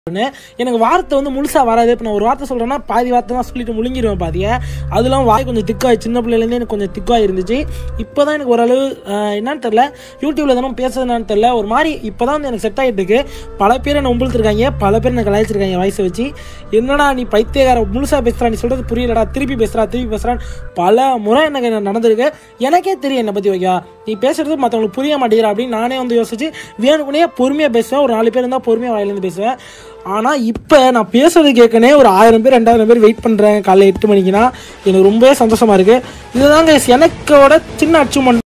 எனக்கு வார்த்தை வந்து முழுசா வராது இப்போ நான் ஒரு வார்த்தை சொல்றேன்னா பாதி வார்த்தை தான் சொல்லிட்டு முழுங்கிடுவேன் பாதிய அதெல்லாம் வாய் கொஞ்சம் திக்காய் சின்ன பிள்ளையிலேருந்தே எனக்கு கொஞ்சம் திக்காக இருந்துச்சு இப்போ தான் எனக்கு ஓரளவு ஆஹ், என்னன்னு தெரில யூடியூப்ல தானே பேசுறதுனான்னு தெரில ஒரு மாதிரி இப்போ தான் வந்து எனக்கு செட் ஆகிட்டு இருக்கு பல பேர் என்ன உம்புழுத்துருக்காங்க பல பேர் எனக்கு கலாய்ச்சிருக்காங்க வயசை வச்சு என்னடா நீ பைத்தியகார முழுசா பேசுறா நீ சொல்றது புரியலடா திருப்பி பேசுறா திருப்பி பேசுறான்னு பல முறை எனக்கு நடந்திருக்கு எனக்கே தெரியும் என்னை பத்தி வைக்கா நீ பேசுறது மற்றவங்களுக்கு புரிய மாட்டேங்கிற அப்படின்னு நானே வந்து யோசிச்சு வேணுக்குனே பொறுமையாக பேசுவேன் ஒரு நாலு பேர் இருந்தால் பொறுமையாக வாயிலேருந்து பேசுவேன் ஆனால் இப்போ நான் பேசுறது கேட்கனே ஒரு ஆயிரம் பேர் ரெண்டாயிரம் பேர் வெயிட் பண்ணுறேன் காலைல எட்டு மணிக்குனா எனக்கு ரொம்பவே சந்தோஷமா இருக்கு இதுதாங்க எனக்கோட சின்ன அச்சீவ்மெண்ட்